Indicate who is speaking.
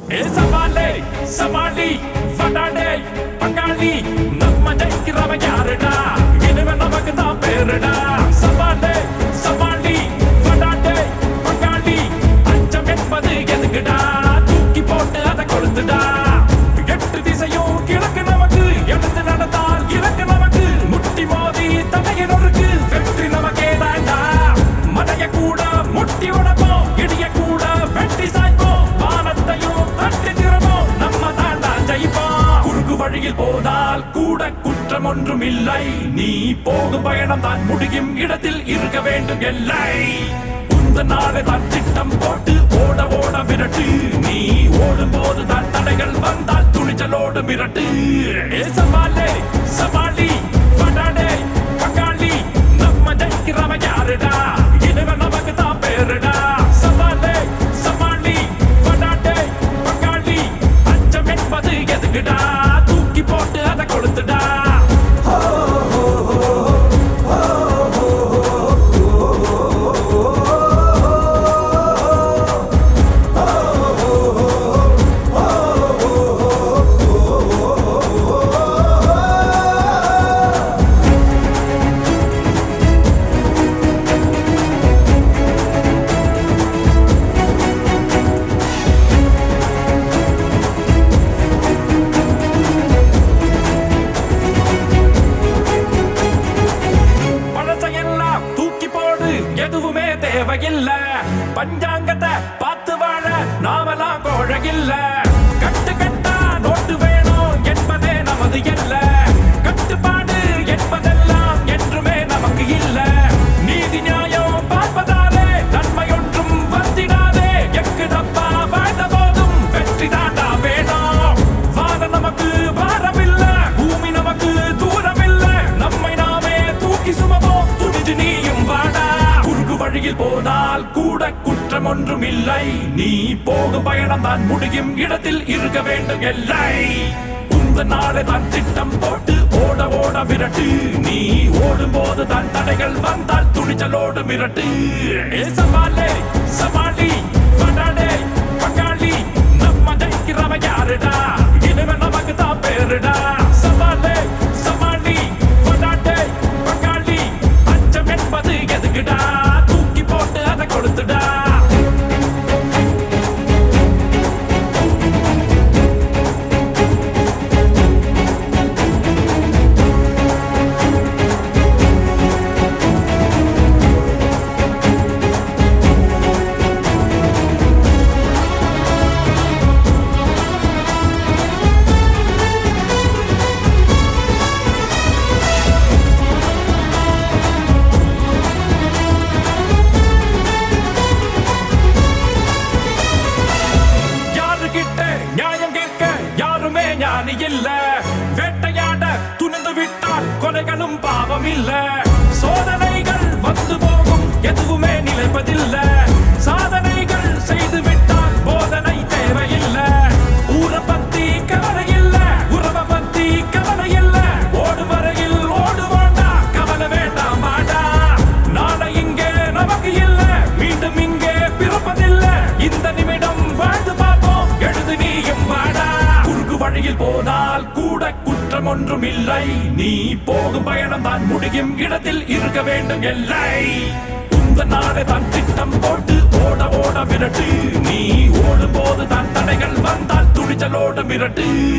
Speaker 1: ஏ சவாலே சமாளி ஃபடாடே பங்காளி நம்ம ஜெயிக்கிறவன் யாருடா இனிமே நமக்கு தான் பேருடா சவாலே சமாளி ஃபடாடே பங்காளி அச்சம் என்பது எதுக்குடா தூக்கி போட்டு அதை கொளுத்துடா எட்டு திசையும் கிழக்கு நமக்கு எடுத்து நடந்தால் இலக்கு நமக்கு முட்டி மோதி தடையை நொறுக்கு வெற்றி நமக்கே தாண்டா மலைய கூட முட்டி உடப்போம் இடிய கூட வெட்டி சாய்ப்போம் வானத்தையும் தட்டி திறப்போம் நம்ம தாண்டா ஜெயிப்போம் குறுக்கு வழியில் போனால் கூட குற்றம் ஒன்றும் இல்லை நீ போகும் பயணம் தான் முடியும் இடத்தில் இருக்க வேண்டும் எல்லை உந்த நாளை தான் திட்டம் போட்டு ஓட ஓட விரட்டு நீ ஓடும் போது தான் தடைகள் வந்தால் துணிச்சலோடு மிரட்டு ஏ சவாலே சவாலி ஃபடாடே பங்காளி நம்ம ஜெயிக்கிறவன் யாருடா இனிமே நமக்கு தான் பேருடா சவாலே சமாளி ஃபடாடே பங்காளி அச்சம் என்பது எதுக்குடா தூக்கி போட்டு அதை கொளுத்துடா பழசையெல்லாம் தூக்கி போடு எதுவுமே தேவையில்ல பஞ்சாங்கத்தை பார்த்து வாழ நாமெல்லாம் கோழகில்ல கட்டு கட்டா நோட்டு வேணும் என்பதே நமது இல்ல கட்டுப்பாடு என்பதெல்லாம் என்றுமே நமக்கு இல்ல நீதி நியாயம் பார்ப்பதாலே நன்மை ஒன்றும் வந்திடாதே எக்கு தப்பா வாழ்ந்த போதும் வெற்றி தாண்டா வேணும் வானம் நமக்கு பாரமில்ல பூமி நமக்கு தூரமில்ல நம்மை நாமே தூக்கி சுமவோம் துணிஞ்சு நீயும் வாடா குறுக்கு வழியில் போனால் கூட குற்றம் ஒன்றும் இல்லை நீ போகும் பயணம் தான் முடியும் இடத்தில் இருக்க வேண்டும் எல்லை உந்த நாளை தான் திட்டம் போட்டு ஓட ஓட விரட்டு நீ ஓடும் போது தான் தடைகள் வந்தால் துணிச்சலோடு மிரட்டு ஏ சவாலே சமாளி ஃபடாடே பங்காளி நம்ம ஜெயிக்கிறவன் யாருடா இனிமே நமக்கு தான் பேருடா சவாலே சமாளி ஃபடாடே பங்காளி அச்சம் என்பது எதுக்குடா தூக்கி போட்டு அதை கொளுத்துடா யாருகிட்ட நியாயம் கேட்க யாருமே ஞானி இல்ல வேட்டையாட துணிந்து விட்டால் கொலைகளும் பாவம் இல்ல சோதனைகள் வந்து போகும் எதுவுமே நிலைப்பதில்ல சாதனைகள் செய்து விட்டால் போதனை தேவையில்ல ஊரை பத்தி கவலை இல்ல உறவை பத்தி கவலை இல்ல ஓடு வரையில் ஓடுவாண்டா கவலை வேண்டாம் வாடா நாளை இங்கே நமக்கு இல்ல மீண்டும் இங்கே பிறப்பதில்ல இந்த நிமிடம் வாழ்ந்து பார்ப்போம் எழுது நீயும் வாடா குறுக்கு வழியில் போனால் கூட குற்றம் ஒன்றும் இல்லை நீ போகும் பயணம் தான் முடியும் இடத்தில் இருக்க வேண்டும் எல்லை உந்த நாளை தான் திட்டம் போட்டு ஓட ஓட விரட்டு நீ ஓடும் போது தான் தடைகள் வந்தால் துணிச்சலோடு மிரட்டு